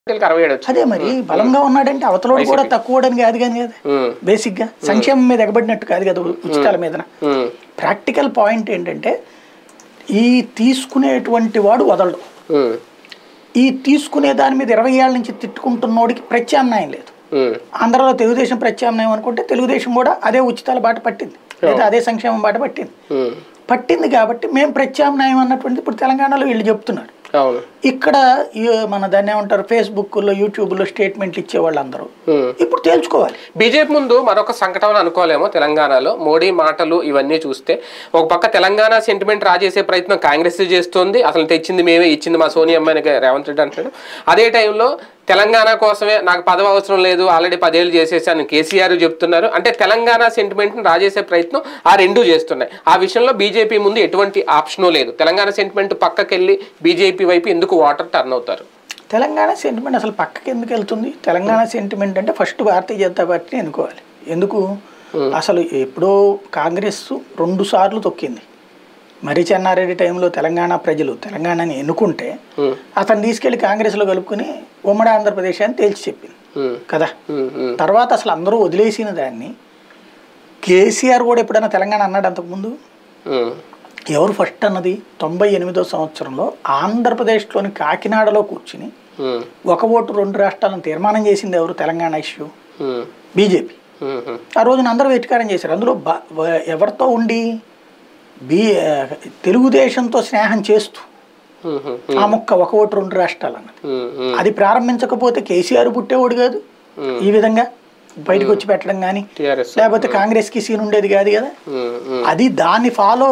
పార్టీలకు అరవై ఏడు వచ్చింది అదే మరి బలంగా ఉన్నాడంటే అవతలోడు కూడా తక్కువడని కాదు కానీ కదా ఉమ్, బేసిక్ గా సంక్షేమం మీద ఎగబడినట్టు కాదు కదా ఉచితాల మీద ఉమ్, ప్రాక్టికల్ పాయింట్ ఏంటంటే ఈ తీసుకునేటువంటి వాడు వదలడు ఉమ్, ఈ తీసుకునే దాని మీద ఇరవై ఏళ్ళ నుంచి తిట్టుకుంటున్నోడికి ప్రత్యామ్నాయం లేదు ఉమ్, ఆంధ్రలో తెలుగుదేశం ప్రత్యామ్నాయం అనుకుంటే తెలుగుదేశం కూడా అదే ఉచితాల బాట పట్టింది లేదా అదే సంక్షేమం బాట పట్టింది ఉమ్, పట్టింది కాబట్టి మేము ప్రత్యామ్నాయం అన్నటువంటిది ఇప్పుడు తెలంగాణలో వీళ్ళు చెప్తున్నారు అవును ఇక్కడ ఈ మన దాన్ని ఏమంటారు ఫేస్బుక్లో యూట్యూబ్లో స్టేట్మెంట్లు ఇచ్చే వాళ్ళందరూ ఉమ్. ఇప్పుడు తేల్చుకోవాలి బీజేపీ ముందు మరొక సంకటం అనుకోలేమో తెలంగాణలో మోడీ మాటలు ఇవన్నీ చూస్తే ఒక పక్క తెలంగాణ సెంటిమెంట్ రాజేసే ప్రయత్నం కాంగ్రెస్ చేస్తుంది అసలు తెచ్చింది మేమే ఇచ్చింది మా సోనియా అమ్మాయిని రేవంత్ రెడ్డి అంటాడు అదే టైంలో తెలంగాణ కోసమే నాకు పదవి అవసరం లేదు ఆల్రెడీ పదేళ్ళు చేసేసాను కేసీఆర్ చెప్తున్నారు అంటే తెలంగాణ సెంటిమెంట్ని రాజేసే ప్రయత్నం ఆ రెండు చేస్తున్నాయి ఆ విషయంలో బీజేపీ ముందు ఎటువంటి ఆప్షను లేదు తెలంగాణ సెంటిమెంట్ పక్కకెళ్ళి బీజేపీ వైపు ఎందుకు వాటర్ టర్న్ అవుతారు తెలంగాణ సెంటిమెంట్ అసలు పక్కకి ఎందుకు వెళ్తుంది తెలంగాణ సెంటిమెంట్ అంటే ఫస్ట్ భారతీయ జనతా పార్టీని ఎన్నుకోవాలి ఎందుకు అసలు ఎప్పుడో కాంగ్రెస్ రెండు సార్లు తొక్కింది మరి చెన్నారెడ్డి టైంలో తెలంగాణ ప్రజలు తెలంగాణని ఎన్నుకుంటే ఉమ్, అతను తీసుకెళ్లి కాంగ్రెస్లో కలుపుకుని ఉమ్మడి ఆంధ్రప్రదేశ్ అని తేల్చి చెప్పింది ఉమ్, కదా ఉమ్, ఉమ్, తర్వాత అసలు అందరూ వదిలేసిన దాన్ని కేసీఆర్ కూడా ఎప్పుడైనా తెలంగాణ అన్నాడు అంతకుముందు ఉమ్, ఎవరు ఫస్ట్ అన్నది తొంభై ఎనిమిదో సంవత్సరంలో ఆంధ్రప్రదేశ్లోని కాకినాడలో కూర్చుని ఉమ్, ఒక ఓటు రెండు రాష్ట్రాలను తీర్మానం చేసింది ఎవరు Telangana issue um, BJP um, um, ఆ రోజున అందరూ వెటికారం చేశారు అందులో బ- వ- ఎవరితో ఉండి బీ తెలుగుదేశంతో స్నేహం చేస్తూ ఉమ్, ఉమ్, ఆ ముక్క ఒక ఓటు రెండు రాష్ట్రాలు అన్నది ఉమ్, ఉమ్, అది ప్రారంభించకపోతే కేసీఆర్ పుట్టేవాడు కాదు ఈ విధంగా బయటకు వచ్చి పెట్టడం కానీ టిఆర్ఎస్ లేకపోతే కాంగ్రెస్కి సీన్ ఉండేది కాదు కదా ఉమ్, ఉమ్. అది దాన్ని ఫాలో